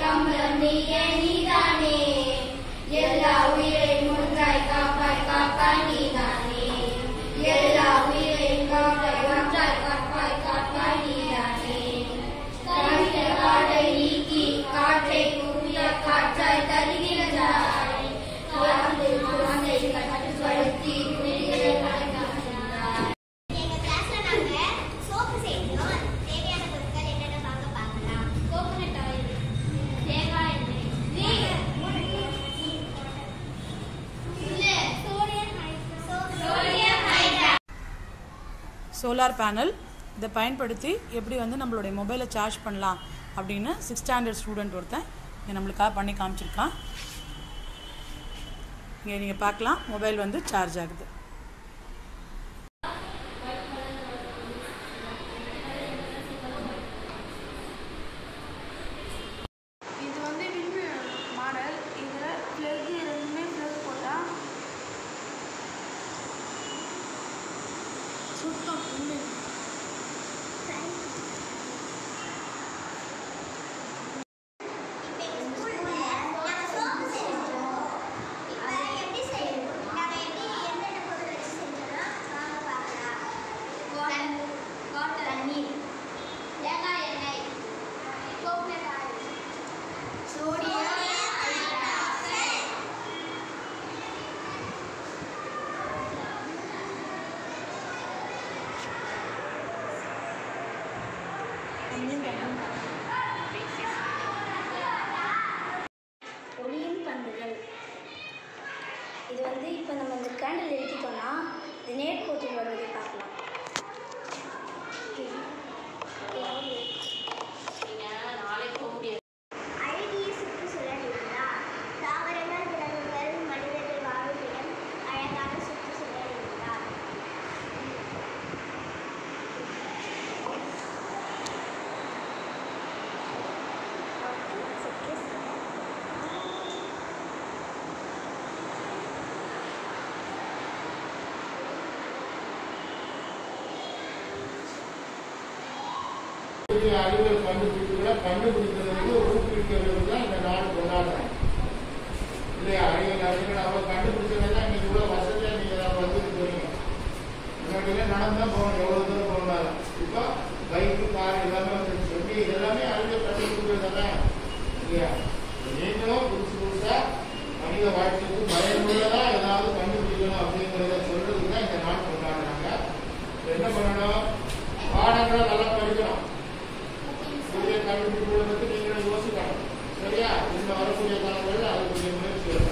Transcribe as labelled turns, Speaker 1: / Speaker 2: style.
Speaker 1: கம்பளம் நீயே நீதானே எல்லா உயிரையும் ஒன்றாய் காப்பாய் காப்பாய் நீதானே எல்லா உயிரையும் காப்பாய் ஒன்றாய் காப்பாய் காப்பாய் நீதானே கவித காடை நீக்கி காற்றை கூறிய காற்றாய் தருகின்றாய் காற்று குழந்தை கட்டுப்படுத்தி விழிகளை வளர்க்கின்றாய்
Speaker 2: எங்க கிளாஸ்ல நாங்க சோப்பு செய்யணும் தேவையான பொருட்கள் என்னென்ன வாங்க பார்க்கலாம் கோகோனட் ஆயில் தேங்காய் எண்ணெய் sodium sodium hydra
Speaker 3: solar panel இதை பயன்படுத்தி எப்படி வந்து நம்மளுடைய மொபைலை சார்ஜ் பண்ணலாம் அப்படின்னு சிக்ஸ் ஸ்டாண்டர்ட் ஸ்டூடெண்ட் ஒருத்தன் இங்கே நம்மளுக்காக பண்ணி காமிச்சிருக்கான் இங்கே நீங்கள் பார்க்கலாம் மொபைல் வந்து சார்ஜ் ஆகுது
Speaker 4: இது வந்து விண்ணு மாடல் இதில் ப்ளக்கு ரெண்டுமே ப்ளக் போட்டால் சுத்தம் உண்மை
Speaker 2: இப்போ எங்க ஸ்கூல்ல நாங்க சோப்பு செஞ்சோம் இப்போ எப்படி செய்யணும் நாங்க எப்படி என்னென்ன பொருள் வச்சு செஞ்சோம்னா வாங்க பார்க்கலாம் வாட்டர் வாட்டர் தண்ணீர் தேங்காய் எண்ணெய் கோகோனட் ஆயில் சோடியம் ஹைட்ராக்சைடு
Speaker 5: ஒளியின் பண்புகள் இது வந்து இப்போ நம்ம இந்த கேண்டில் எழுதிட்டோம்னா இது நேர்கோட்டில் வருவதை பார்க்கலாம்
Speaker 2: அழகிய சுற்றுச்சூழல் இருந்தால் தாவரங்கள் விலங்குகள் மனிதர்கள் வாழும் இடம் அழகான சுற்றுச்சூழல் இருந்தால்
Speaker 6: புதிய அறிவியல் கண்டுபிடிப்புகளை கண்டுபிடிக்கிறதுக்கு ஊக்குவிக்கிறது தான் இந்த நாடு கொண்டாடுறாங்க இல்லையா அறிவியல் அறிஞர்கள் அவங்க கண்டுபிடிச்சதெல்லாம் இன்னைக்கு இவ்வளோ வசதியாக நீங்கள் நம்ம வந்துட்டு போறீங்க முன்னாடியே நடந்தா போகணும் எவ்வளோ தூரம் போகணும் இப்போ பைக்கு கார் எல்லாமே வந்து சொல்லி எல்லாமே அறிவியல் கண்டுபிடிக்கிறது தானே இல்லையா நீங்களும் புதுசு புதுசா மனித வாழ்க்கைக்கு பயனுள்ளதா ஏதாவது கண்டுபிடிக்கணும் அப்படிங்கிறத சொல்றதுக்கு தான் இந்த நாள் கொண்டாடுறாங்க என்ன பண்ணணும் பாடங்களை நல்லா படிக்கணும் புதிய கண்டுபிடிப்புகளை பற்றி நீங்களும் யோசிக்கணும் சரியா இந்த வரக்கூடிய காலங்களில் அதுக்குரிய முயற்சி எடுக்கணும்